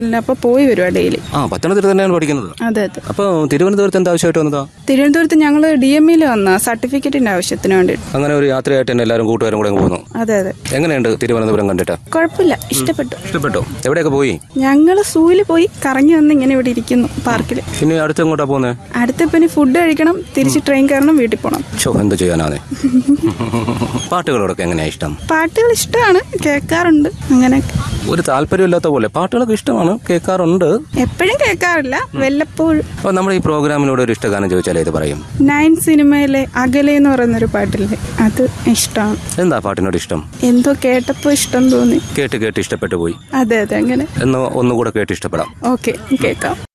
അപ്പോൾ പോയി വരുവാ ഡെയിലി ആ പത്തനംതിട്ട തന്നെയാണ് പഠിക്കുന്നത് അതെ അതെ അപ്പോൾ തിരുവനന്തപുരത്ത് എന്താ ആവശ്യമായിട്ട് വന്നതാ തിരുവനന്തപുരത്ത് ഞങ്ങൾ ഡി എം ഇയിൽ വന്ന സർട്ടിഫിക്കറ്റിന്റെ ആവശ്യത്തിന് വേണ്ടിയിട്ട് അങ്ങനെ ഒരു യാത്രയായിട്ട് തന്നെ എല്ലാവരും കൂട്ടുകാരും കൂടെ അങ്ങ് പോകുന്നു അതെ അതെ എങ്ങനെയുണ്ട് തിരുവനന്തപുരം കണ്ടിട്ട് കുഴപ്പമില്ല ഇഷ്ടപ്പെട്ടു ഇഷ്ടപ്പെട്ടോ എവിടെയൊക്കെ പോയി ഞങ്ങൾ സൂയിൽ പോയി കറങ്ങി വന്ന് ഇങ്ങനെ ഇവിടെ ഇരിക്കുന്നു പാർക്കിൽ ഇനി അടുത്ത് എങ്ങോട്ടാ പോകുന്നത് അടുത്തപ്പിന് ഫുഡ് കഴിക്കണം തിരിച്ച് ട്രെയിൻ കയറണം വീട്ടിൽ പോകണം ഷോ എന്ത് ചെയ്യാനാണ് പാട്ടുകളോടൊക്കെ എങ്ങനെയാ ഇഷ്ടം പാട്ടുകൾ ഇഷ്ടമാണ് കേൾക്കാറുണ്ട് അങ്ങനെയൊക്കെ ഒരു താല്പര്യമില്ലാത്ത പോലെ പാട്ടുകളൊക്കെ ഇഷ്ടമാണ് കേൾക്കാറുണ്ട് എപ്പോഴും കേൾക്കാറില്ല വല്ലപ്പോഴും അപ്പോൾ നമ്മുടെ ഈ പ്രോഗ്രാമിലൂടെ ഒരു ഇഷ്ടഗാനം ചോദിച്ചാൽ ഇത് പറയും നയൻ സിനിമയിലെ അകലെ എന്ന് പറയുന്നൊരു പാട്ടില്ലേ അത് ഇഷ്ടമാണ് എന്താ പാട്ടിനോട് ഇഷ്ടം എന്തോ കേട്ടപ്പോൾ ഇഷ്ടം തോന്നി കേട്ട് കേട്ട് ഇഷ്ടപ്പെട്ടു പോയി അതെ അതെ അങ്ങനെ എന്ന് ഒന്നുകൂടെ കേട്ട് ഇഷ്ടപ്പെടാം ഓക്കെ കേൾക്കാം